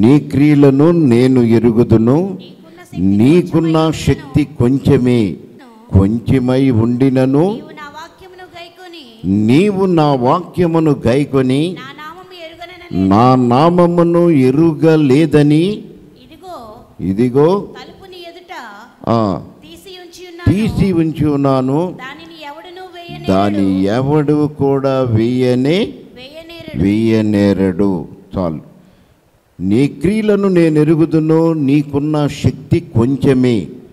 నీ క్రియలను నేను ఎరుగుదును నీకున్న నీకున్న శక్తి కొంచెమే కొంచెమై ఉండినను నీవు నా వాక్యమును గైకొని నీవు నా వాక్యమును గైకొని నా నామము ఎరుగనని నా నామమును ఎరుగలేదని ఇదిగో ఇదిగో తలుపుని ఎదుట ఆ, తీసి ఉంచి తీసి ఉన్నాను ఉంచి ఉన్నాను దానిని ఎవడును వేయనే దాని ఎవడు కూడా వేయనే వేయనేరడు వేయనేరడు చాలు నీ క్రియలను నేను ఎరుగుదును నీకున్న శక్తి కొంచెమే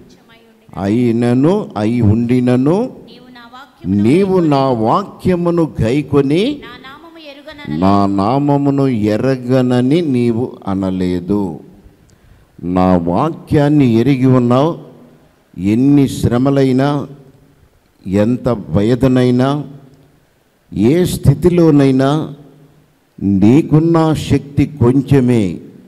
అయినను అయి ఉండినను నీవు నా వాక్యమును నీవు నా వాక్యమును గైకొని నా నామము ఎరుగనని నా నామమును ఎరగనని నీవు అనలేదు నా వాక్యాన్ని ఎరిగి ఉన్నావు ఎన్ని శ్రమలైనా ఎంత వేదనైనా ఏ స్థితిలోనైనా నీకున్న శక్తి కొంచెమే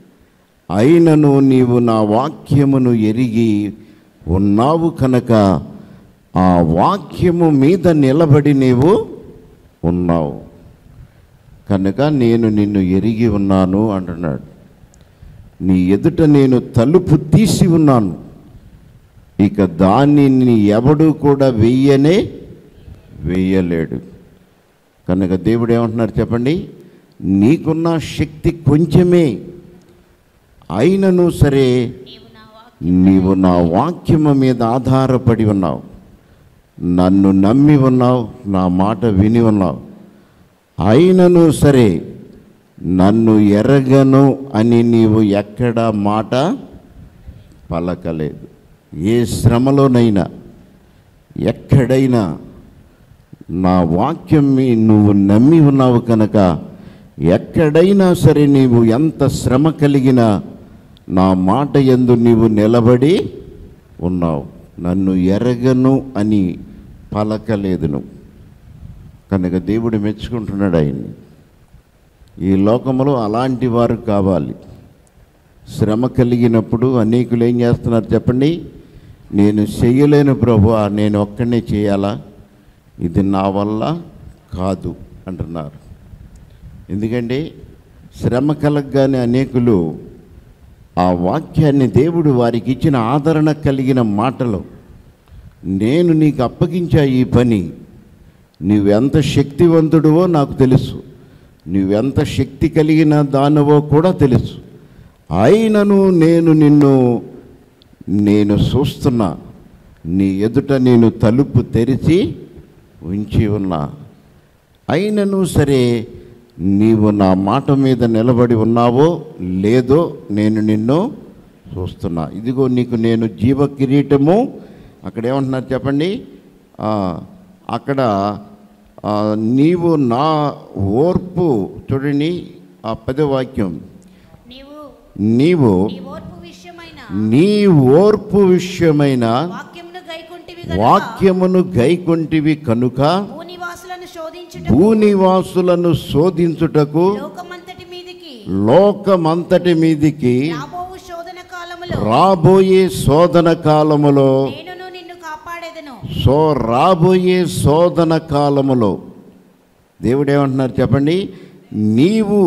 అయినను నీవు నా వాక్యమును ఎరిగి ఉన్నావు కనుక ఆ వాక్యము మీద నిలబడి నీవు ఉన్నావు కనుక నేను నిన్ను ఎరిగి ఉన్నాను అంటున్నాడు నీ ఎదుట నేను తలుపు తీసి ఉన్నాను ఇక దానిని ఎవడు కూడా వెయ్యనే వేయలేడు కనుక దేవుడు ఏమంటున్నారు చెప్పండి నీకున్న శక్తి కొంచెమే అయినను సరే నీవు నా వాక్యం నీవు నా వాక్యము మీద ఆధారపడి ఉన్నావు నన్ను నమ్మి ఉన్నావు నా మాట విని ఉన్నావు అయినను సరే నన్ను ఎరగను అని నీవు ఎక్కడ మాట పలకలేదు ఏ శ్రమలోనైనా ఎక్కడైనా నా వాక్యం మీ- నువ్వు నమ్మి ఉన్నావు కనుక ఎక్కడైనా సరే నీవు ఎంత శ్రమ కలిగినా నా మాట ఎందు నీవు నిలబడి ఉన్నావు నన్ను ఎరగను అని పలకలేదు నువ్వు కనుక దేవుడు మెచ్చుకుంటున్నాడు ఆయన్ని ఈ లోకంలో అలాంటి వారు కావాలి శ్రమ కలిగినప్పుడు అనేకులు ఏం చేస్తున్నారు చెప్పండి నేను చెయ్యలేను ప్రభు నేను ఒక్కనే చేయాలా ఇది నా వల్ల కాదు అంటున్నారు ఎందుకంటే శ్రమ కలగగానే అనేకులు ఆ వాక్యాన్ని దేవుడు వారికి ఇచ్చిన ఆదరణ కలిగిన మాటలు నేను నీకు అప్పగించా ఈ పని నువ్వెంత శక్తివంతుడివో నాకు తెలుసు నువ్వెంత శక్తి కలిగిన దానవో కూడా తెలుసు అయినను నేను నిన్ను నేను చూస్తున్నా నీ ఎదుట నేను తలుపు తెరిచి ఉంచి ఉన్నా అయినను సరే నీవు నా మాట మీద నిలబడి ఉన్నావో లేదో నేను నిన్ను చూస్తున్నా ఇదిగో నీకు నేను జీవ కిరీటము అక్కడ ఏమంటున్నారు చెప్పండి ఆ, అక్కడ ఆ, నీవు నా ఓర్పు చూడండి ఆ పదవాక్యం నీవు నీవు నీ ఓర్పు విషయమైన నీ ఓర్పు విషయమైన వాక్యమును గైకుంటివి వాక్యమును గైకొంటివి కనుక భూనివాసులను శోధించుట భూనివాసులను శోధించుటకు లోకమంతటి మీదికి లోకమంతటి మీదికి రాబోవు శోధన కాలములో రాబోయే శోధన కాలములో నేనును నిన్ను కాపాడేదను సో రాబోయే శోధన కాలములో దేవుడు ఏమంటున్నారు చెప్పండి నీవు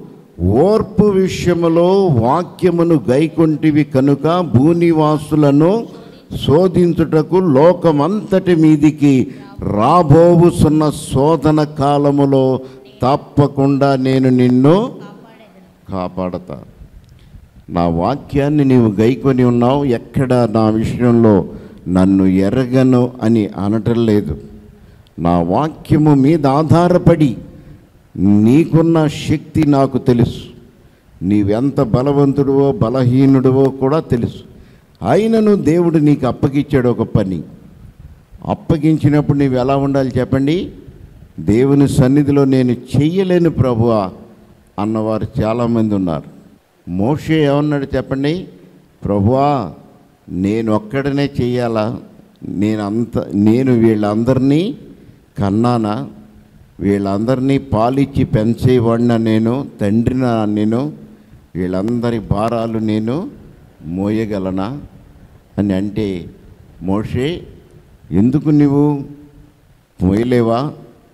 ఓర్పు విషయములో వాక్యమును గైకొంటివి కనుక భూనివాసులను శోధించుటకు లోకమంతటి మీదికి రాబోవుసున్న శోధన కాలములో తప్పకుండా నేను నిన్ను కాపాడతా నా వాక్యాన్ని నీవు గైకొని ఉన్నావు ఎక్కడ నా విషయంలో నన్ను ఎరగను అని అనటం లేదు నా వాక్యము మీద ఆధారపడి నీకున్న శక్తి నాకు తెలుసు నీవెంత బలవంతుడివో బలహీనుడివో కూడా తెలుసు అయినను దేవుడు నీకు అప్పగించాడు ఒక పని అప్పగించినప్పుడు నీవు ఎలా ఉండాలి చెప్పండి దేవుని సన్నిధిలో నేను చెయ్యలేను ప్రభువా అన్నవారు చాలామంది ఉన్నారు మోషే ఏమన్నాడు చెప్పండి ప్రభువా నేను ఒక్కడనే చెయ్యాలా నేను అంత నేను వీళ్ళందరినీ కన్నానా వీళ్ళందరినీ పాలిచ్చి పెంచేవాడిన నేను తండ్రిన నేను వీళ్ళందరి భారాలు నేను మోయగలనా అని అంటే మోషే ఎందుకు నువ్వు మోయలేవా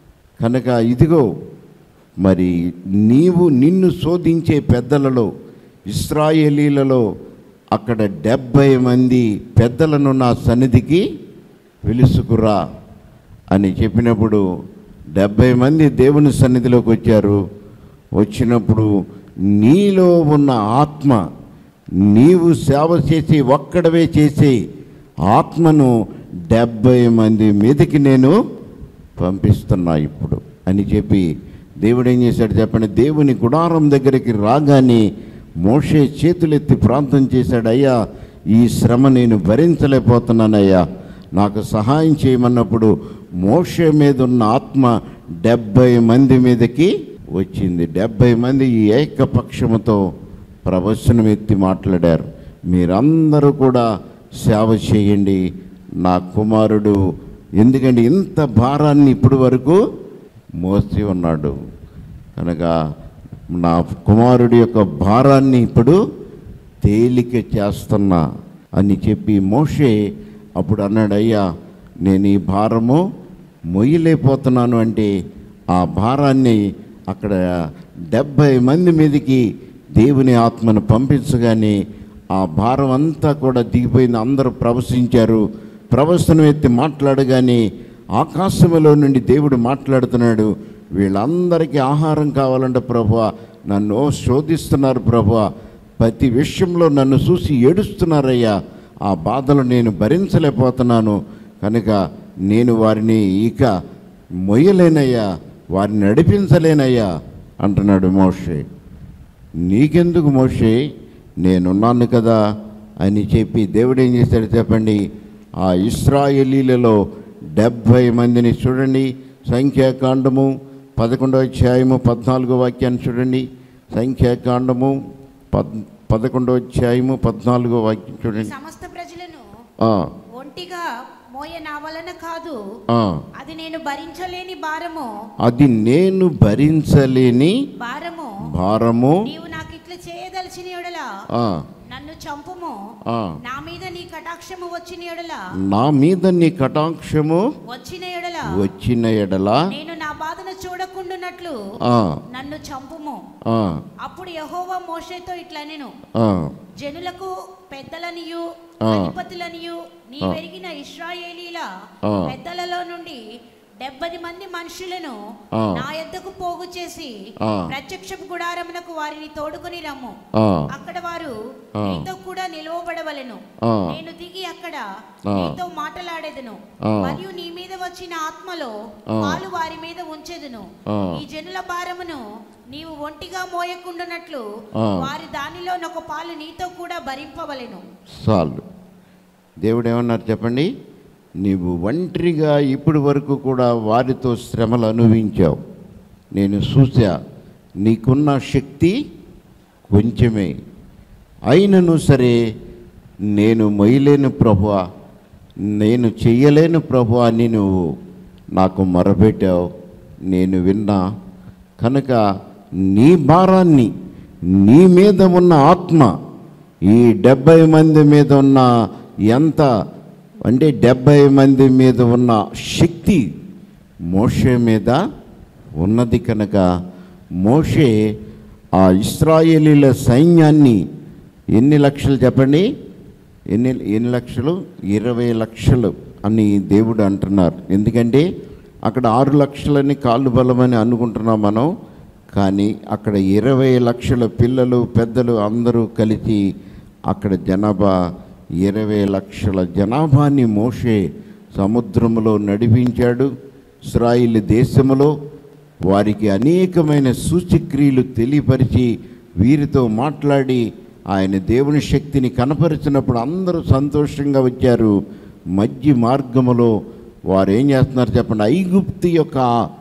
కనుక ఇదిగో మరి నీవు నిన్ను శోధించే పెద్దలలో ఇస్రాయేలీలలో అక్కడ డెబ్భై మంది పెద్దలను నా సన్నిధికి పిలుసుకురా అని చెప్పినప్పుడు డెబ్భై మంది దేవుని సన్నిధిలోకి వచ్చారు వచ్చినప్పుడు నీలో ఉన్న ఆత్మ నీవు సేవ చేసి ఒక్కడవే చేసి ఆత్మను డెబ్భై మంది మీదకి నేను పంపిస్తున్నా ఇప్పుడు అని చెప్పి దేవుడు ఏం చేశాడు చెప్పండి దేవుని గుడారం దగ్గరికి రాగానే మోషే చేతులెత్తి ప్రాంతం చేశాడు అయ్యా ఈ శ్రమ నేను భరించలేకపోతున్నానయ్యా నాకు సహాయం చేయమన్నప్పుడు మోషే మీద ఉన్న ఆత్మ డెబ్భై మంది మీదకి వచ్చింది డెబ్భై మంది ఈ ఏకపక్షముతో ప్రవచనం ఎత్తి మాట్లాడారు మీరందరూ కూడా సేవ చేయండి నా కుమారుడు ఎందుకంటే ఇంత భారాన్ని ఇప్పటి వరకు మోసి ఉన్నాడు కనుక నా కుమారుడి యొక్క భారాన్ని ఇప్పుడు తేలిక చేస్తున్నా అని చెప్పి మోషే అప్పుడు అన్నాడు అయ్యా నేను ఈ భారము మొయ్యలేకపోతున్నాను అంటే ఆ భారాన్ని అక్కడ డెబ్భై మంది మీదకి దేవుని ఆత్మను పంపించగానే ఆ భారం అంతా కూడా దిగిపోయింది అందరూ ప్రవశించారు ప్రవచనం ఎత్తి మాట్లాడగానే ఆకాశములో నుండి దేవుడు మాట్లాడుతున్నాడు వీళ్ళందరికీ ఆహారం కావాలంటే ప్రభువా నన్ను శోధిస్తున్నారు ప్రభువా ప్రతి విషయంలో నన్ను చూసి ఏడుస్తున్నారయ్యా ఆ బాధలు నేను భరించలేకపోతున్నాను కనుక నేను వారిని ఇక మొయ్యలేనయ్యా వారిని నడిపించలేనయ్యా అంటున్నాడు మోషే నీకెందుకు మోషే నేనున్నాను కదా అని చెప్పి దేవుడు ఏం చేశాడు చెప్పండి ఆ ఇస్రాయేలీలలో డెబ్భై మందిని చూడండి సంఖ్యాకాండము పదకొండవ అధ్యాయము పద్నాలుగో వాక్యాన్ని చూడండి సంఖ్యాకాండము పద్ పదకొండవ అధ్యాయము పద్నాలుగో వాక్యం చూడండి సమస్త ప్రజలను ఆ, ఒంటిగా మోయ నా వలన కాదు ఆ. అది నేను భరించలేని భారము అది నేను భరించలేని భారము భారము నీవు నాకు ఇట్లా చేయదలిచిన ఎడల ఆ, నన్ను చంపుము ఆ. నా మీద నీ కటాక్షము వచ్చిన ఎడల నా మీద నీ కటాక్షము వచ్చిన ఎడల వచ్చిన ఎడల నేను నా బాధను చూడకుండునట్లు ఆ, నన్ను చంపుము ఆ, అప్పుడు యహోవా మోషేతో ఇట్లా నేను ఆ, జనులకు పెద్దలనియు ఆ. అధిపతులనియు నీ ఆ. పెరిగిన ఇస్రాయేలీల ఆ. పెద్దలలో నుండి డెబ్బది మంది మనుషులను ఆ. నా యొద్దకు పోగు చేసి ఆ. ప్రత్యక్ష గుడారమునకు వారిని తోడుకొని రమ్ము ఆ, అక్కడ వారు ఆ. నీతో కూడా నిలువబడవలెను ఆ. నేను దిగి అక్కడ ఆ. నీతో మాటలాడేదను ఆ. మరియు నీ మీద వచ్చిన ఆత్మలో ఆ. పాలు వారి మీద ఉంచెదను ఆ. ఈ జనుల భారమును నీవు ఒంటిగా మోయకుండానట్లు ఆ. వారి దానిలోనొక పాలు నీతో కూడా భరింపవలెను చాలు దేవుడు ఏమన్నారు చెప్పండి నీవు ఒంటరిగా ఇప్పటి వరకు కూడా వారితో శ్రమలు అనుభవించావు నేను చూసా నీకున్న శక్తి కొంచెమే అయినను సరే నేను మొయ్యలేను ప్రభువా నేను చెయ్యలేను ప్రభు అని నువ్వు నాకు మొరపెట్టావు నేను విన్నా కనుక నీ భారాన్ని నీ మీద ఉన్న ఆత్మ ఈ డెబ్భై మంది మీద ఉన్న ఎంత అంటే డెబ్భై మంది మీద ఉన్న శక్తి మోషే మీద ఉన్నది కనుక మోషే ఆ ఇస్రాయేలీల సైన్యాన్ని ఎన్ని లక్షలు చెప్పండి ఎన్ని ఎన్ని లక్షలు ఇరవై లక్షలు అని దేవుడు అంటున్నారు ఎందుకంటే అక్కడ ఆరు లక్షలని కాళ్ళు బలమని అనుకుంటున్నాం మనం కానీ అక్కడ ఇరవై లక్షల పిల్లలు పెద్దలు అందరూ కలిసి అక్కడ జనాభా ఇరవై లక్షల జనాభాని మోషే సముద్రములో నడిపించాడు ఇస్రాయిల్ దేశములో వారికి అనేకమైన సూచక్రియలు తెలియపరిచి వీరితో మాట్లాడి ఆయన దేవుని శక్తిని కనపరిచినప్పుడు అందరూ సంతోషంగా వచ్చారు మధ్య మార్గములో వారు ఏం చేస్తున్నారు చెప్పండి ఐగుప్తి యొక్క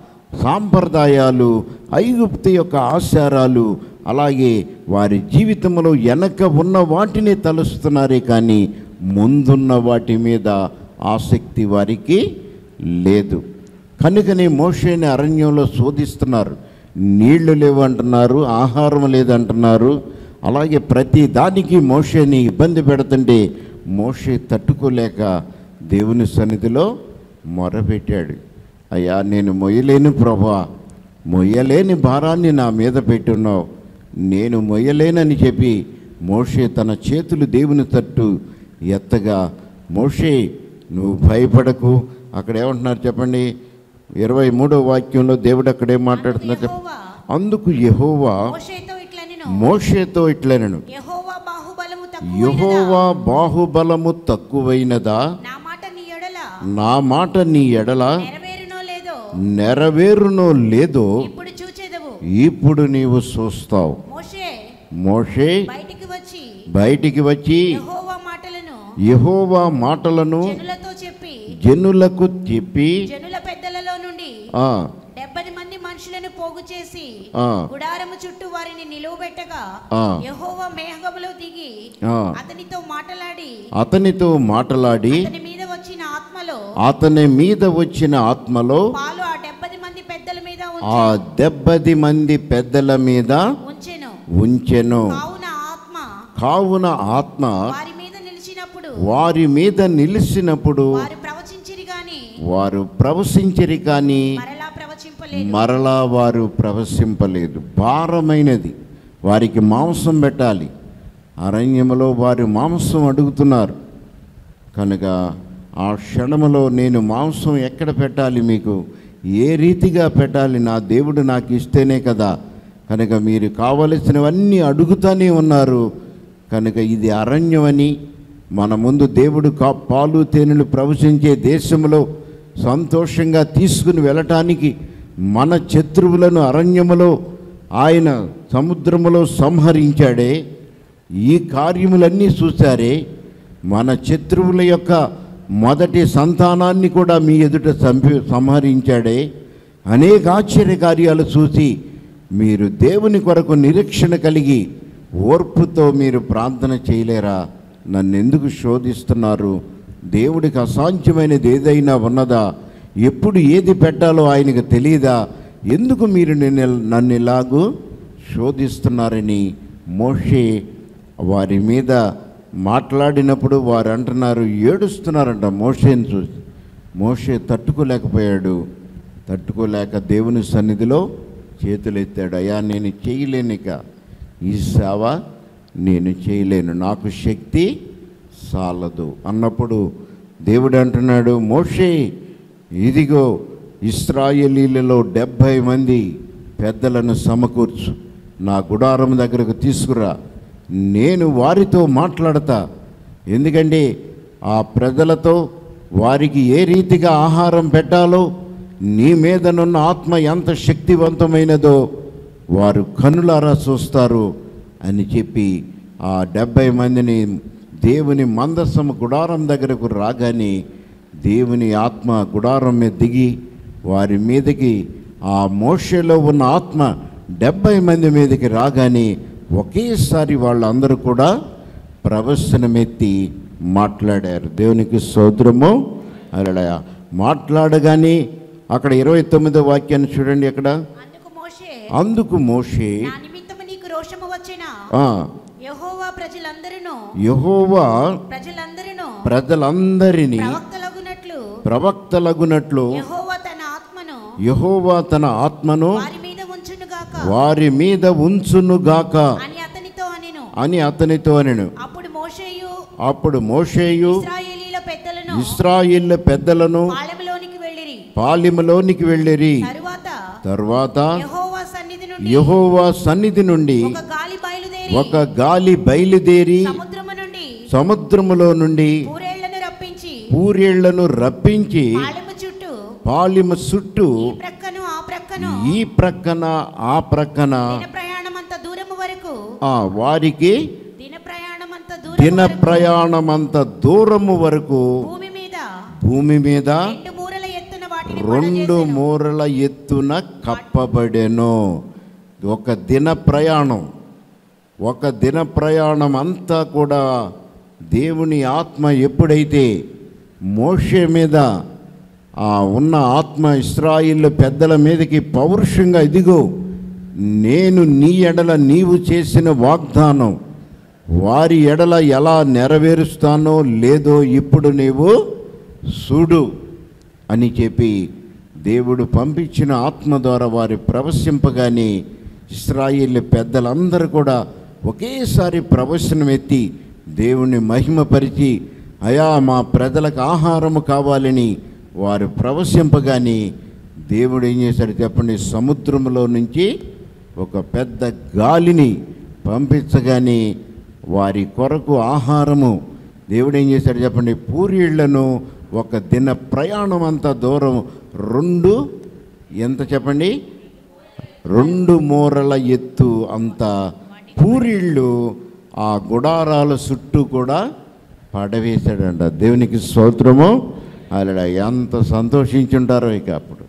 సాంప్రదాయాలు ఐగుప్తి యొక్క ఆచారాలు అలాగే వారి జీవితంలో వెనక ఉన్న వాటిని తలుస్తున్నారే కానీ ముందున్న వాటి మీద ఆసక్తి వారికి లేదు కనుకనే మోషేని అరణ్యంలో శోధిస్తున్నారు నీళ్లు లేవు అంటున్నారు ఆహారం లేదంటున్నారు అలాగే ప్రతి దానికి మోషేని ఇబ్బంది పెడుతుంటే మోషే తట్టుకోలేక దేవుని సన్నిధిలో మొరపెట్టాడు అయ్యా నేను మొయ్యలేను ప్రభా మొయ్యలేని భారాన్ని నా మీద పెట్టున్నావు నేను మొయ్యలేనని చెప్పి మోషే తన చేతులు దేవుని తట్టు ఎత్తగా మోషే నువ్వు భయపడకు అక్కడ ఏమంటున్నారు చెప్పండి ఇరవై మూడో వాక్యంలో దేవుడు అక్కడ ఏం మాట్లాడుతున్నారు చెప్ప యెహోవా అందుకు యెహోవా మోషేతో ఇట్లనెను మోషేతో ఇట్లనను యెహోవా బాహుబలము తక్కువ యెహోవా బాహుబలము తక్కువైనదా నా మాట నీ ఎడల నా మాట నీ ఎడల నెరవేరునో లేదో నెరవేరునో లేదో ఇప్పుడు చూచెదవు ఇప్పుడు నీవు చూస్తావు మోషే మోషే బయటికి వచ్చి బయటికి వచ్చి యెహోవా మాటలను యెహోవా మాటలను జనులతో చెప్పి జనులకు చెప్పి జనుల పెద్దలలో నుండి ఆ డెబ్బై మంది మనుషులను పోగు చేసి ఆ. గుడారము చుట్టూ వారిని నిలువబెట్టగా ఆ. యెహోవా మేఘములో దిగి ఆ. అతనితో మాట్లాడి అతనితో మాట్లాడి అతని మీద వచ్చిన ఆత్మలో అతని మీద వచ్చిన ఆత్మలో పాలు ఆ డెబ్బది మంది పెద్దల మీద ఆ దెబ్బది మంది పెద్దల మీద ఉంచెను ఉంచెను కావున ఆత్మ కావున ఆత్మ వారి మీద నిలిచినప్పుడు వారి మీద నిలిచినప్పుడు వారు ప్రవచించిరి గాని వారు ప్రవశించరి కానీ మరలా ప్రవచింపలేదు మరలా వారు ప్రవశింపలేదు భారమైనది వారికి మాంసం పెట్టాలి అరణ్యములో వారు మాంసం అడుగుతున్నారు కనుక ఆ క్షణములో నేను మాంసం ఎక్కడ పెట్టాలి మీకు ఏ రీతిగా పెట్టాలి నా దేవుడు నాకు ఇస్తేనే కదా కనుక మీరు కావలసినవన్నీ అడుగుతూనే ఉన్నారు కనుక ఇది అరణ్యమని మన ముందు దేవుడు కా పాలు తేనెలు ప్రవశించే దేశంలో సంతోషంగా తీసుకుని వెళ్ళటానికి మన శత్రువులను అరణ్యములో ఆయన సముద్రములో సంహరించాడే ఈ కార్యములన్నీ చూశారే మన శత్రువుల యొక్క మొదటి సంతానాన్ని కూడా మీ ఎదుట సంపి సంహరించాడే అనేక ఆశ్చర్య కార్యాలు చూసి మీరు దేవుని కొరకు నిరీక్షణ కలిగి ఓర్పుతో మీరు ప్రార్థన చేయలేరా నన్ను ఎందుకు శోధిస్తున్నారు దేవుడికి అసాధ్యమైనది ఏదైనా ఉన్నదా ఎప్పుడు ఏది పెట్టాలో ఆయనకు తెలియదా ఎందుకు మీరు నిన్ను నన్ను ఇలాగూ శోధిస్తున్నారని మోషే వారి మీద మాట్లాడినప్పుడు వారు అంటున్నారు ఏడుస్తున్నారంట మోషేని చూసి మోషే తట్టుకోలేకపోయాడు తట్టుకోలేక దేవుని సన్నిధిలో చేతులు ఎత్తాడు అయ్యా నేను చేయలేనిక ఈ సేవ నేను చేయలేను నాకు శక్తి సాలదు అన్నప్పుడు దేవుడు అంటున్నాడు మోషే ఇదిగో ఇస్రాయేలీలలో డెబ్భై మంది పెద్దలను సమకూర్చు నా గుడారం దగ్గరకు తీసుకురా నేను వారితో మాట్లాడతా ఎందుకంటే ఆ ప్రజలతో వారికి ఏ రీతిగా ఆహారం పెట్టాలో నీ మీదనున్న ఆత్మ ఎంత శక్తివంతమైనదో వారు కనులారా చూస్తారు అని చెప్పి ఆ డెబ్భై మందిని దేవుని మందస్సము గుడారం దగ్గరకు రాగానే దేవుని ఆత్మ గుడారం మీద దిగి వారి మీదకి ఆ మోషలో ఉన్న ఆత్మ డెబ్భై మంది మీదకి రాగానే ఒకేసారి వాళ్ళందరూ కూడా ప్రవసనమెత్తి మాట్లాడారు దేవునికి సోదరము అలా మాట్లాడగానే అక్కడ ఇరవై తొమ్మిదో వాక్యాన్ని చూడండి అక్కడ అందుకు మోషే అందుకు మోషే నా నిమిత్తము నీకు రోషము వచ్చిన ఆ, యెహోవా ప్రజలందరూ యెహోవా ప్రజలందరూ ప్రజలందరినీ ప్రవక్తలగునట్లు ప్రవక్తలగునట్లు యెహోవా తన ఆత్మను యెహోవా తన ఆత్మను వారి మీద ఉంచునుగాక వారి మీద ఉంచునుగాక అని అతనితో అనెను అని అతనితో అనెను అప్పుడు మోషేయు అప్పుడు మోషేయు ఇశ్రాయేలీల పెద్దలను ఇస్రాయిల్ పెద్దలను పాలెంలోనికి వెళ్ళిరి పాలిమలోనికి వెళ్ళిరి తరువాత తర్వాత యెహోవా సన్నిధి నుండి యెహోవా సన్నిధి నుండి ఒక గాలి బయలుదేరి ఒక గాలి బయలుదేరి సముద్రము నుండి సముద్రములో నుండి పూరేళ్లను రప్పించి పూరేళ్లను రప్పించి పాలెము చుట్టూ పాలిమ చుట్టూ ఈ ప్రక్కను ఆ ప్రక్కను ఈ ప్రక్కన ఆ ప్రక్కన దిన ప్రయాణం అంత దూరము వరకు ఆ వారికి దిన ప్రయాణం అంత దిన దూరం ప్రయాణమంత దూరము వరకు భూమి మీద భూమి మీద రెండు మూరల ఎత్తున వాటిని రెండు పడజేసెను. మూరల ఎత్తున కప్పబడెను ఒక దిన ప్రయాణం ఒక దిన ప్రయాణం అంతా కూడా దేవుని ఆత్మ ఎప్పుడైతే మోషే మీద ఆ ఉన్న ఆత్మ ఇస్రాయిల్ పెద్దల మీదకి పౌరుషంగా ఇదిగో నేను నీ ఎడల నీవు చేసిన వాగ్దానం వారి ఎడల ఎలా నెరవేరుస్తానో లేదో ఇప్పుడు నీవు చూడు అని చెప్పి దేవుడు పంపించిన ఆత్మ ద్వారా వారి ప్రవశింపగానే ఇస్రాయిల్ పెద్దలందరూ కూడా ఒకేసారి ప్రవచనం ఎత్తి దేవుణ్ణి మహిమపరిచి అయా మా ప్రజలకు ఆహారము కావాలని వారు ప్రవశింపగాని దేవుడు ఏం చేశాడు చెప్పండి సముద్రంలో నుంచి ఒక పెద్ద గాలిని పంపించగానే వారి కొరకు ఆహారము దేవుడు ఏం చేశాడు చెప్పండి పూరీళ్లను ఒక దిన ప్రయాణం అంత దూరం రెండు ఎంత చెప్పండి రెండు మూరల ఎత్తు అంత పూరిళ్ళు ఆ గుడారాల చుట్టూ కూడా పడవేశాడంట దేవునికి స్తోత్రము అలా ఎంత సంతోషించుంటారో ఇక అప్పుడు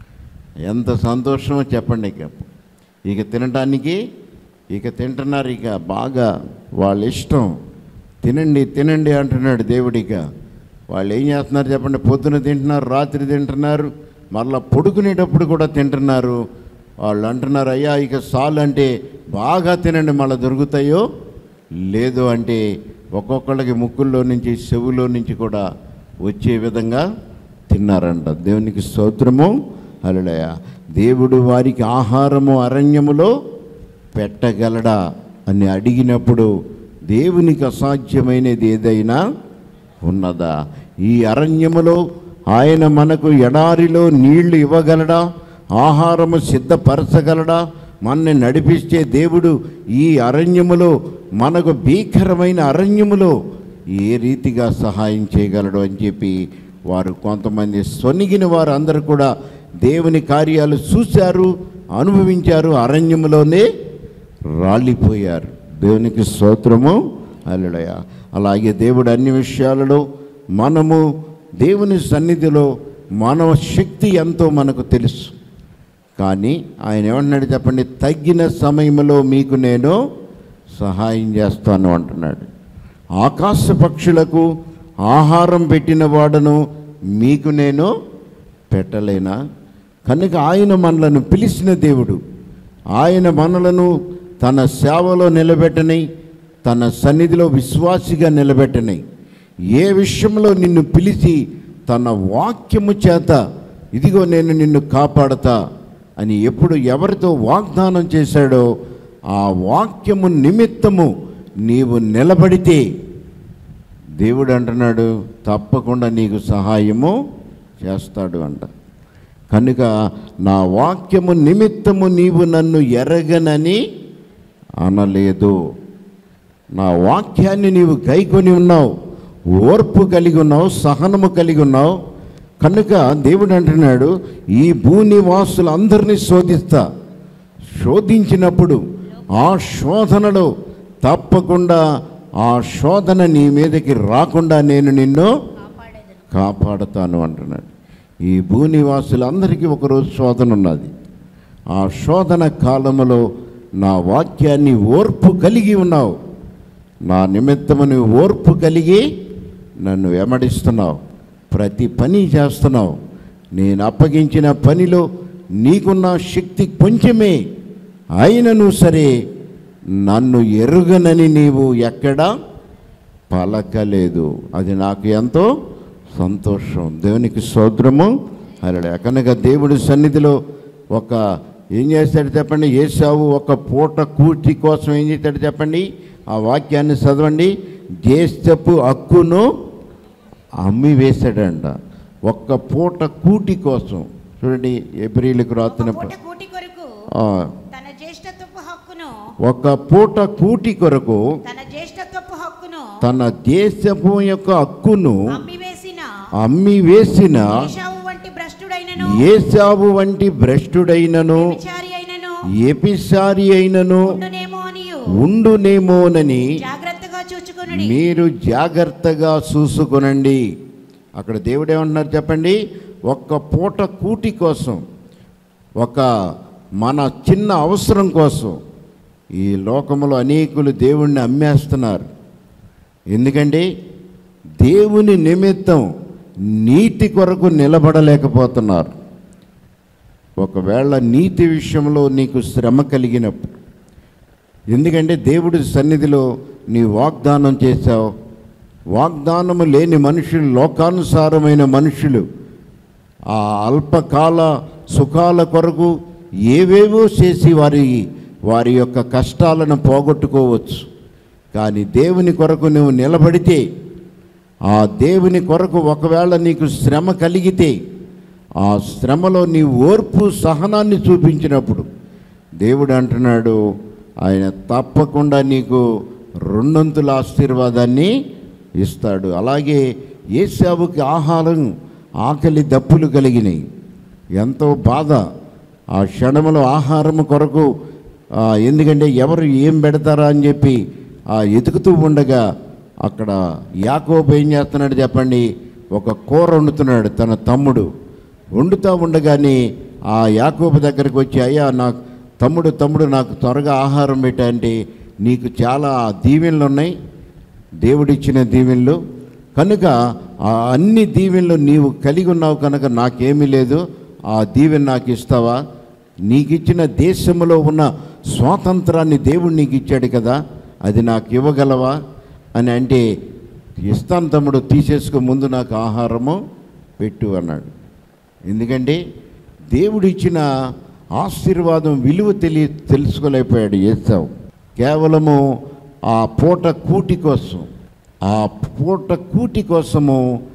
ఎంత సంతోషమో చెప్పండి ఇక ఇక తినడానికి ఇక తింటున్నారు ఇక బాగా వాళ్ళ ఇష్టం తినండి తినండి అంటున్నాడు దేవుడిక వాళ్ళు ఏం చేస్తున్నారు చెప్పండి పొద్దున తింటున్నారు రాత్రి తింటున్నారు మళ్ళా పడుకునేటప్పుడు కూడా తింటున్నారు వాళ్ళు అంటున్నారు అయ్యా ఇక సాలు అంటే బాగా తినండి మళ్ళీ దొరుకుతాయో లేదు అంటే ఒక్కొక్కళ్ళకి ముక్కుల్లో నుంచి చెవులో నుంచి కూడా వచ్చే విధంగా తిన్నారంట దేవునికి స్తోత్రము అలడయ దేవుడు వారికి ఆహారము అరణ్యములో పెట్టగలడా అని అడిగినప్పుడు దేవునికి అసాధ్యమైనది ఏదైనా ఉన్నదా ఈ అరణ్యములో ఆయన మనకు ఎడారిలో నీళ్లు ఇవ్వగలడా ఆహారము సిద్ధపరచగలడా మనని నడిపించే దేవుడు ఈ అరణ్యములో మనకు భీకరమైన అరణ్యములో ఏ రీతిగా సహాయం చేయగలడు అని చెప్పి వారు కొంతమంది సొనిగిన వారు అందరూ కూడా దేవుని కార్యాలు చూశారు అనుభవించారు అరణ్యములోనే రాలిపోయారు దేవునికి స్తోత్రము అల్లుడయ అలాగే దేవుడు అన్ని విషయాలలో మనము దేవుని సన్నిధిలో మానవ శక్తి ఎంతో మనకు తెలుసు కానీ ఆయన ఏమంటున్నాడు చెప్పండి తగ్గిన సమయంలో మీకు నేను సహాయం చేస్తాను అంటున్నాడు ఆకాశ పక్షులకు ఆహారం పెట్టిన వాడను మీకు నేను పెట్టలేనా కనుక ఆయన మనలను పిలిచిన దేవుడు ఆయన మనలను తన సేవలో నిలబెట్టని తన సన్నిధిలో విశ్వాసిగా నిలబెట్టని ఏ విషయంలో నిన్ను పిలిచి తన వాక్యము చేత ఇదిగో నేను నిన్ను కాపాడతా అని ఎప్పుడు ఎవరితో వాగ్దానం చేశాడో ఆ వాక్యము నిమిత్తము నీవు నిలబడితే దేవుడు అంటున్నాడు తప్పకుండా నీకు సహాయము చేస్తాడు అంట కనుక నా వాక్యము నిమిత్తము నీవు నన్ను ఎరగనని అనలేదు నా వాక్యాన్ని నీవు గైకొని ఉన్నావు ఓర్పు కలిగి ఉన్నావు సహనము కలిగి ఉన్నావు కనుక దేవుడు అంటున్నాడు ఈ భూనివాసులందరినీ శోధిస్తా శోధించినప్పుడు ఆ శోధనలో తప్పకుండా ఆ శోధన నీ మీదకి రాకుండా నేను నిన్ను కాపాడేదను కాపాడుతాను అంటున్నాడు ఈ భూనివాసులందరికీ ఒకరోజు శోధన ఉన్నది ఆ శోధన కాలములో నా వాక్యాన్ని ఓర్పు కలిగి ఉన్నావు నా నిమిత్తము నువ్వు ఓర్పు కలిగి నన్ను వెంబడిస్తున్నావు ప్రతి పని చేస్తున్నావు నేను అప్పగించిన పనిలో నీకున్న శక్తి కొంచెమే అయినను సరే నన్ను ఎరుగనని నీవు ఎక్కడా పలకలేదు అది నాకు ఎంతో సంతోషం దేవునికి సోద్రము అలా కనుక దేవుడి సన్నిధిలో ఒక ఏం చేస్తాడు చెప్పండి ఏసావు ఒక పూట కూటి కోసం ఏం చేస్తాడు చెప్పండి ఆ వాక్యాన్ని చదవండి దేశపు హక్కును అమ్మి వేశాడంట ఒక్క పూట కూటి కోసం చూడండి ఏప్రిల్కి రాత్రిన పూట కూటి కొరకు ఆ, తన జ్యేష్ఠత్వపు హక్కును ఒక పూట కూటి కొరకు తన జ్యేష్ఠత్వపు హక్కును తన దేశపు యొక్క హక్కును అమ్మివేసిన అమ్మి వేసిన ఏషావు వంటి భ్రష్టుడైనను ఏసావు వంటి భ్రష్టుడైనను విచారి అయినను ఎపిసారి అయినను ఉండునేమో అనియు ఉండునేమోనని జాగ్రత్తగా చూచుకొనుడి మీరు జాగ్రత్తగా చూసుకొనండి అక్కడ దేవుడు ఏమంటున్నారు చెప్పండి ఒక్క పూట కూటి కోసం ఒక మన చిన్న అవసరం కోసం ఈ లోకంలో అనేకులు దేవుణ్ణి అమ్మేస్తున్నారు ఎందుకంటే దేవుని నిమిత్తం నీతి కొరకు నిలబడలేకపోతున్నారు ఒకవేళ నీతి విషయంలో నీకు శ్రమ కలిగినప్పుడు ఎందుకంటే దేవుడి సన్నిధిలో నీ వాగ్దానం చేశావు వాగ్దానము లేని మనుషులు లోకానుసారమైన మనుషులు ఆ అల్పకాల సుఖాల కొరకు ఏవేవో చేసి వారి వారి యొక్క కష్టాలను పోగొట్టుకోవచ్చు కానీ దేవుని కొరకు నువ్వు నిలబడితే ఆ దేవుని కొరకు ఒకవేళ నీకు శ్రమ కలిగితే ఆ శ్రమలో నీ ఓర్పు సహనాన్ని చూపించినప్పుడు దేవుడు అంటున్నాడు ఆయన తప్పకుండా నీకు రెండొంతుల ఆశీర్వాదాన్ని ఇస్తాడు అలాగే ఏసావుకి ఆహారం ఆకలి దప్పులు కలిగినాయి ఎంతో బాధ ఆ క్షణంలో ఆహారం కొరకు ఆ, ఎందుకంటే ఎవరు ఏం పెడతారా అని చెప్పి ఆ ఎతుకుతూ ఉండగా అక్కడ యాకోబు ఏం చేస్తున్నాడు చెప్పండి ఒక కూర వండుతున్నాడు తన తమ్ముడు వండుతూ ఉండగానే ఆ యాకోబు దగ్గరికి వచ్చి అయ్యా నాకు తమ్ముడు తమ్ముడు నాకు త్వరగా ఆహారం పెట్టా అంటే నీకు చాలా దీవెనలు ఉన్నాయి దేవుడిచ్చిన దీవెనలు కనుక ఆ అన్ని దీవెనలు నీవు కలిగి ఉన్నావు కనుక నాకేమీ లేదు ఆ దీవెన నాకు ఇస్తావా నీకు ఇచ్చిన దేశంలో ఉన్న స్వాతంత్రాన్ని దేవుడు నీకు ఇచ్చాడు కదా అది నాకు ఇవ్వగలవా అని అంటే ఇస్తాను తమ్ముడు తీసేసుకో ముందు నాకు ఆహారము పెట్టు అన్నాడు ఎందుకంటే దేవుడు ఇచ్చిన ఆశీర్వాదం విలువ తెలియ తెలుసుకోలేకపోయాడు ఏసావు కేవలము ఆ పూట కూటి కోసం ఆ పూట కూటి కోసము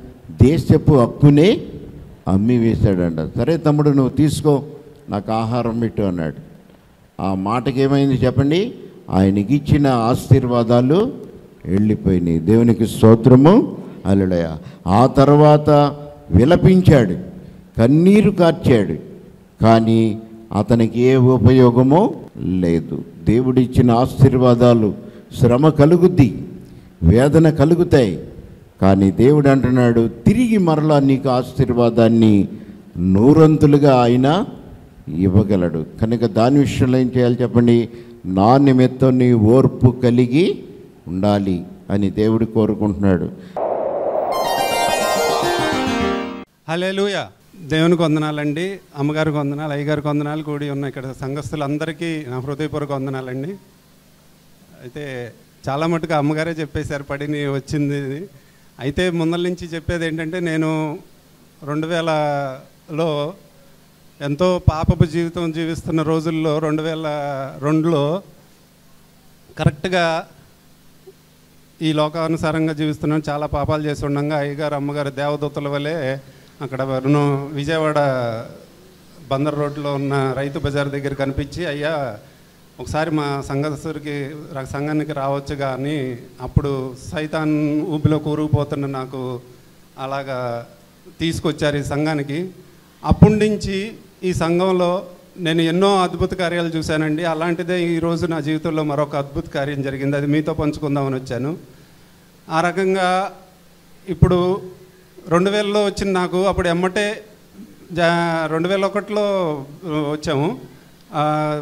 దేశపు హక్కునే అమ్మి వేశాడంట సరే తమ్ముడు నువ్వు తీసుకో నాకు ఆహారం పెట్టు అన్నాడు ఆ మాటకి ఏమైంది చెప్పండి ఆయనకి ఇచ్చిన ఆశీర్వాదాలు వెళ్ళిపోయినాయి దేవునికి స్తోత్రము అల్లుడయ ఆ తర్వాత విలపించాడు కన్నీరు కార్చాడు కానీ అతనికి ఏ ఉపయోగమో లేదు దేవుడిచ్చిన ఆశీర్వాదాలు శ్రమ కలుగుద్ది వేదన కలుగుతాయి కానీ దేవుడు అంటున్నాడు తిరిగి మరలా నీకు ఆశీర్వాదాన్ని నూరంతులుగా ఆయన ఇవ్వగలడు కనుక దాని విషయంలో ఏం చేయాలి చెప్పండి నా నిమిత్తం నీ ఓర్పు కలిగి ఉండాలి అని దేవుడు కోరుకుంటున్నాడు హలేలుయ దేవునికి వందనాలండి అమ్మగారికి వందనాలు అయ్యగారికి వందనాలు కూడి ఉన్న ఇక్కడ సంఘస్థులందరికీ నా హృదయపూర్వక వందనాలండి అయితే చాలా మటుకు అమ్మగారే చెప్పేశారు పడిని వచ్చింది ఇది. అయితే ముందల నుంచి చెప్పేది ఏంటంటే నేను రెండు వేలలో ఎంతో పాపపు జీవితం జీవిస్తున్న రోజుల్లో రెండు వేల రెండులో కరెక్ట్గా ఈ లోకానుసారంగా జీవిస్తున్నాను చాలా పాపాలు చేసి ఉండగా అయ్యగారు అమ్మగారు దేవదూతల వలె అక్కడ వరుణు విజయవాడ బందర్ రోడ్లో ఉన్న రైతు బజార్ దగ్గర కనిపించి అయ్యా ఒకసారి మా సంఘస్థుడికి రా- సంఘానికి రావచ్చు కానీ అప్పుడు సైతాన్ ఊబిలో కూరుకుపోతున్న నాకు అలాగా తీసుకొచ్చారు ఈ సంఘానికి అప్పటి నుంచి ఈ సంఘంలో నేను ఎన్నో అద్భుత కార్యాలు చూశానండి అలాంటిదే ఈరోజు నా జీవితంలో మరొక అద్భుత కార్యం జరిగింది అది మీతో పంచుకుందామని వచ్చాను ఆ రకంగా ఇప్పుడు రెండు వేలలో వచ్చిన నాకు అప్పుడు ఎమ్మటే జా రెండు వేల ఒకటిలో వచ్చాము ఆ,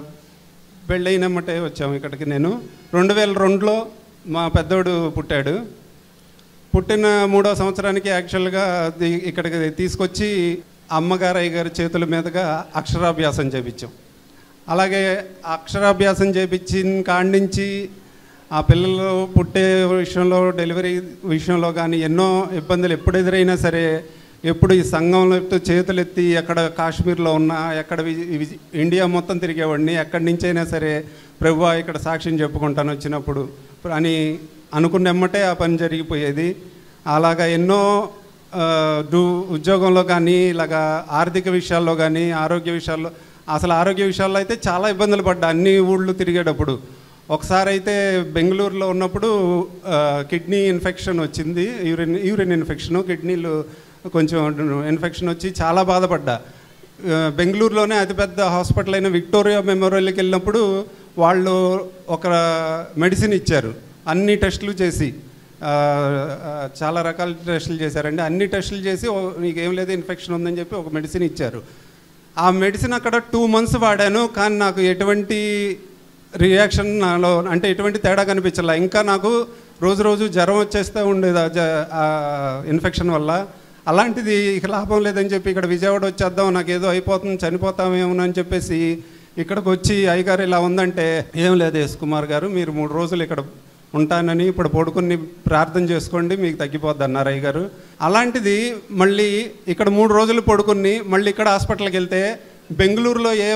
పెళ్ళైన ఎమ్మటే వచ్చాము ఇక్కడికి నేను రెండు వేల రెండులో మా పెద్దోడు పుట్టాడు పుట్టిన మూడో సంవత్సరానికి యాక్చువల్గా ది- ఇక్కడికి తీసుకొచ్చి అమ్మగారు అయ్యగారి చేతుల మీదుగా అక్షరాభ్యాసం చేపించాం అలాగే అక్షరాభ్యాసం చేపించిన కాడి నుంచి ఆ పిల్లలు పుట్టే విషయంలో డెలివరీ విషయంలో కానీ ఎన్నో ఇబ్బందులు ఎప్పుడు ఎదురైనా సరే ఎప్పుడు ఈ సంఘంలో ఎత్తు చేతులు ఎత్తి ఎక్కడ కాశ్మీర్లో ఉన్నా ఎక్కడ వి- వి- ఇండియా మొత్తం తిరిగేవాడిని ఎక్కడి నుంచైనా సరే ప్రభు ఇక్కడ సాక్ష్యం చెప్పుకుంటాను వచ్చినప్పుడు అని అనుకున్న ఎమ్మటే ఆ పని జరిగిపోయేది అలాగా ఎన్నో ఆ, డు ఉద్యోగంలో కానీ ఇలాగా ఆర్థిక విషయాల్లో కానీ ఆరోగ్య విషయాల్లో అసలు ఆరోగ్య విషయాల్లో అయితే చాలా ఇబ్బందులు పడ్డా అన్ని ఊళ్ళు తిరిగేటప్పుడు ఒకసారి అయితే బెంగళూరులో ఉన్నప్పుడు ఆ, కిడ్నీ ఇన్ఫెక్షన్ వచ్చింది యూరిన్ యూరిన్ ఇన్ఫెక్షన్ కిడ్నీలు కొంచెం ఇన్ఫెక్షన్ వచ్చి చాలా బాధపడ్డా ఆ, బెంగళూరులోనే అతిపెద్ద హాస్పిటల్ అయిన విక్టోరియా మెమోరియల్కి వెళ్ళినప్పుడు వాళ్ళు ఒక మెడిసిన్ ఇచ్చారు అన్ని టెస్టులు చేసి ఆ, ఆ, చాలా రకాల టెస్టులు చేశారండి అన్ని టెస్టులు చేసి "ఓ, నీకేం లేదు ఇన్ఫెక్షన్ ఉందని చెప్పి ఒక మెడిసిన్ ఇచ్చారు ఆ మెడిసిన్ అక్కడ టూ మంత్స్ వాడాను కానీ నాకు ఎటువంటి రియాక్షన్ నాలో అంటే ఎటువంటి తేడా కనిపించలే ఇంకా నాకు రోజు రోజు జ్వరం వచ్చేస్తూ ఉండేది ఆ జ- ఆ ఇన్ఫెక్షన్ వల్ల అలాంటిది ఇక లాభం లేదని చెప్పి ఇక్కడ విజయవాడ వచ్చేద్దాం నాకు ఏదో అయిపోతుంది చనిపోతామేమో అని చెప్పేసి ఇక్కడికి వచ్చి అయ్యగారు ఇలా ఉందంటే ఏం లేదు యశ్ కుమార్ గారు మీరు మూడు రోజులు ఇక్కడ ఉంటానని ఇప్పుడు పడుకుని ప్రార్థన చేసుకోండి మీకు తగ్గిపోద్ది అన్నారు అయ్యగారు అలాంటిది మళ్ళీ ఇక్కడ మూడు రోజులు పడుకుని మళ్ళీ ఇక్కడ హాస్పిటల్కి వెళ్తే బెంగళూరులో ఏ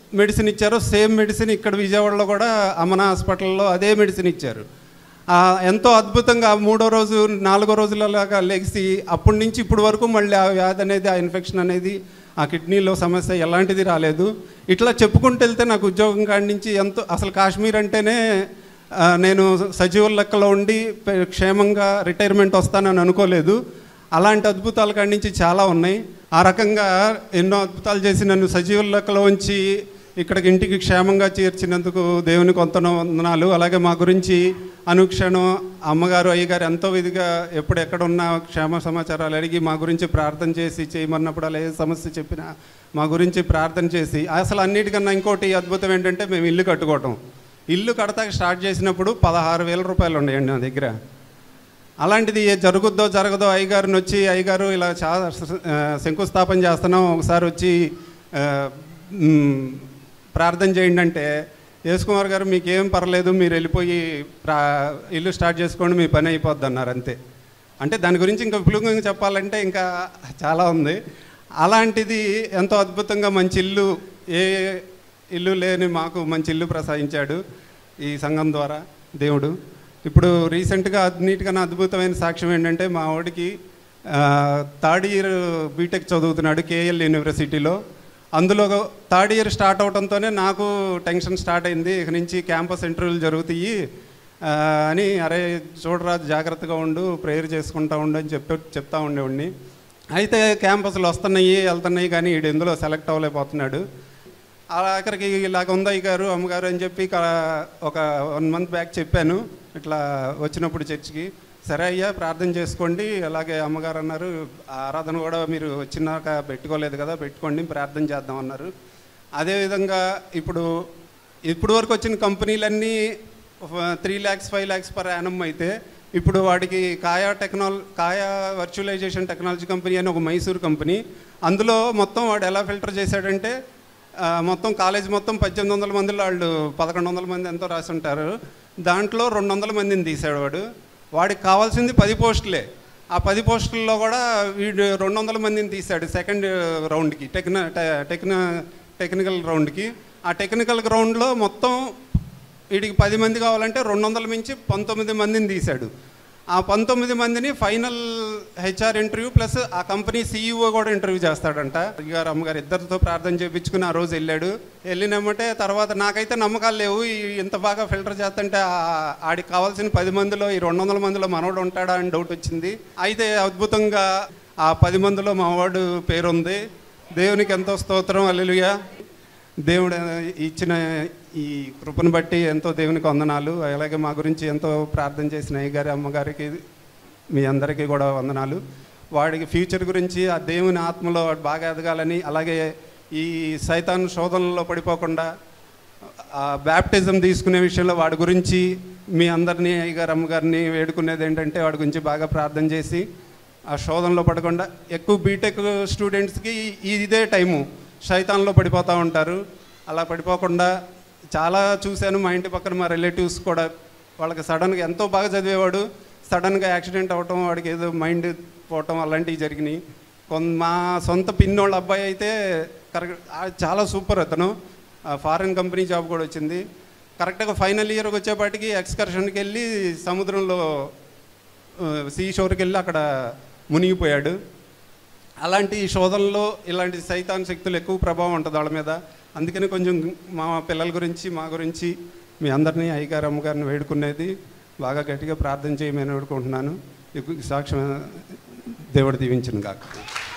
మెడిసిన్ ఇచ్చారో సేమ్ మెడిసిన్ ఇక్కడ విజయవాడలో కూడా అమన హాస్పిటల్లో అదే మెడిసిన్ ఇచ్చారు ఆ, ఎంతో అద్భుతంగా ఆ మూడో రోజు నాలుగో రోజులలాగా లెగిసి అప్పటి నుంచి ఇప్పటి వరకు మళ్ళీ ఆ వ్యాధి అనేది ఆ ఇన్ఫెక్షన్ అనేది ఆ కిడ్నీలో సమస్య ఎలాంటిది రాలేదు ఇట్లా చెప్పుకుంటూ వెళ్తే నాకు ఉద్యోగం కాడి నుంచి ఎంతో అసలు కాశ్మీర్ అంటేనే ఆ, నేను సజీవుల లెక్కలో ఉండి పె- క్షేమంగా రిటైర్మెంట్ వస్తానని అనుకోలేదు అలాంటి అద్భుతాల కాడి నుంచి చాలా ఉన్నాయి ఆ రకంగా ఎన్నో అద్భుతాలు చేసి నన్ను సజీవుల లెక్కలో ఉంచి ఇక్కడికి ఇంటికి క్షేమంగా చేర్చినందుకు దేవుని కొంత వందనాలు అలాగే మా గురించి అనుక్షణం అమ్మగారు అయ్యగారు ఎంతో విధిగా ఎప్పుడు ఎక్కడున్నా క్షేమ సమాచారాలు అడిగి మా గురించి ప్రార్థన చేసి చేయమన్నప్పుడు అలా ఏ సమస్య చెప్పినా మా గురించి ప్రార్థన చేసి అసలు అన్నిటికన్నా ఇంకోటి అద్భుతం ఏంటంటే మేము ఇల్లు కట్టుకోవటం ఇల్లు కడతాక స్టార్ట్ చేసినప్పుడు పదహారు వేల రూపాయలు ఉన్నాయండి నా దగ్గర అలాంటిది ఏ జరుగుద్దో జరగదో అయ్యగారిని వచ్చి అయ్యగారు ఇలా చాలా ఆ, శంకుస్థాపన చేస్తున్నాం ఒకసారి వచ్చి ఆ, మ్, ప్రార్థన చేయండి అంటే యేసుకుమార్ గారు మీకు ఏం పర్లేదు మీరు వెళ్ళిపోయి ప్రా ఇల్లు స్టార్ట్ చేసుకోండి మీ పని అయిపోద్ది అన్నారు అంతే అంటే దాని గురించి ఇంకా విపులంగా చెప్పాలంటే ఇంకా చాలా ఉంది అలాంటిది ఎంతో అద్భుతంగా మంచి ఇల్లు ఏ ఇల్లు లేని మాకు మంచి ఇల్లు ప్రసాదించాడు ఈ సంఘం ద్వారా దేవుడు ఇప్పుడు రీసెంట్గా అన్నిటికన్నా అద్భుతమైన సాక్ష్యం ఏంటంటే మా వాడికి ఆ, థర్డ్ ఇయర్ బీటెక్ చదువుతున్నాడు కేఎల్ యూనివర్సిటీలో అందులో థర్డ్ ఇయర్ స్టార్ట్ అవడంతోనే నాకు టెన్షన్ స్టార్ట్ అయింది ఇక నుంచి క్యాంపస్ ఇంటర్వ్యూలు జరుగుతాయి ఆ, అని అరే చూడరా జాగ్రత్తగా ఉండు ప్రేయర్ చేసుకుంటా ఉండు అని చెప్పి చెప్తా ఉండేవాడిని అయితే క్యాంపస్లు వస్తున్నాయి వెళ్తున్నాయి కానీ వీడు ఎందులో సెలెక్ట్ అవ్వలేకపోతున్నాడు అలా ఆఖరికి ఇలాగ ఉంది అయ్య గారు అమ్మగారు అని చెప్పి ఇక ఒక వన్ మంత్ బ్యాక్ చెప్పాను ఇట్లా వచ్చినప్పుడు చర్చికి సరే అయ్యా ప్రార్థన చేసుకోండి అలాగే అమ్మగారు అన్నారు ఆ ఆరాధన కూడా మీరు వచ్చినాక పెట్టుకోలేదు కదా పెట్టుకోండి ప్రార్థన చేద్దాం అన్నారు అదేవిధంగా ఇప్పుడు ఇప్పుడు వరకు వచ్చిన కంపెనీలన్నీ three lakhs five lakhs per annum అయితే ఇప్పుడు వాడికి కాయా టెక్నాల కాయా వర్చువలైజేషన్ టెక్నాలజీ కంపెనీ అని ఒక మైసూర్ కంపెనీ అందులో మొత్తం వాడు ఎలా ఫిల్టర్ చేశాడంటే ఆ, మొత్తం కాలేజ్ మొత్తం పద్దెనిమిది వందల మందిలో వాళ్ళు పదకొండు వందల మంది ఎంతో రాసి ఉంటారు దాంట్లో రెండు వందల మందిని తీశాడు వాడు వాడికి కావాల్సింది పది పోస్టులే ఆ పది పోస్టుల్లో కూడా వీడు రెండు వందల మందిని తీశాడు సెకండ్ రౌండ్కి టెక్న టెక్న టెక్నికల్ రౌండ్కి ఆ టెక్నికల్ గ్రౌండ్లో మొత్తం వీడికి పది మంది కావాలంటే రెండు వందల మించి పంతొమ్మిది మందిని తీశాడు ఆ పంతొమ్మిది మందిని ఫైనల్ హెచ్ఆర్ ఇంటర్వ్యూ ప్లస్ ఆ కంపెనీ సీఈఓ కూడా ఇంటర్వ్యూ చేస్తాడంట గారు అమ్మగారు ఇద్దరితో ప్రార్థన చేయించుకుని ఆ రోజు వెళ్ళాడు వెళ్ళినమ్మటే తర్వాత నాకైతే నమ్మకాలు లేవు ఈ ఇంత బాగా ఫిల్టర్ చేస్తుంటే ఆ- ఆడికి కావాల్సిన పది మందిలో ఈ రెండు వందల మందిలో మనోడు ఉంటాడా అని డౌట్ వచ్చింది అయితే అద్భుతంగా ఆ పది మందిలో మా వాడు పేరుంది దేవునికి ఎంతో స్తోత్రం అల్లెలుగా దేవుడు ఇచ్చిన ఈ కృపను బట్టి ఎంతో దేవునికి వందనాలు అలాగే మా గురించి ఎంతో ప్రార్థన చేసిన అయ్యగారి అమ్మగారికి మీ అందరికీ కూడా వందనాలు వాడికి ఫ్యూచర్ గురించి ఆ దేవుని ఆత్మలో వాడు బాగా ఎదగాలని అలాగే ఈ సైతాన్ శోధనలో పడిపోకుండా ఆ బ్యాప్టిజం తీసుకునే విషయంలో వాడి గురించి మీ అందరినీ అయ్యగారు అమ్మగారిని వేడుకునేది ఏంటంటే వాడి గురించి బాగా ప్రార్థన చేసి ఆ శోధనలో పడకుండా ఎక్కువ బీటెక్ స్టూడెంట్స్కి ఈ- ఇదే టైము శైతాన్లో పడిపోతూ ఉంటారు అలా పడిపోకుండా చాలా చూశాను మా ఇంటి పక్కన మా రిలేటివ్స్ కూడా వాళ్ళకి సడన్గా ఎంతో బాగా చదివేవాడు సడన్గా యాక్సిడెంట్ అవ్వటం వాడికి ఏదో మైండ్ పోవటం అలాంటివి జరిగినాయి కొన్ మా సొంత పిన్నోళ్ళ అబ్బాయి అయితే కరెక్ట్ ఆ- చాలా సూపర్ అతను ఫారిన్ కంపెనీ జాబ్ కూడా వచ్చింది కరెక్ట్గా ఫైనల్ ఇయర్కి వచ్చేపాటికి ఎక్స్కర్షన్కి వెళ్ళి సముద్రంలో సీ షోర్కి వెళ్ళి అక్కడ మునిగిపోయాడు అలాంటి శోధనలో ఇలాంటి సైతాన్ శక్తులు ఎక్కువ ప్రభావం ఉంటుంది వాళ్ళ మీద అందుకని కొంచెం మా పిల్లల గురించి మా గురించి మీ అందరినీ అయ్యగారు అమ్మగారిని వేడుకునేది బాగా గట్టిగా ప్రార్థన చేయమని వేడుకుంటున్నాను ఈ సాక్ష్యం దేవుడు దీవించను కాక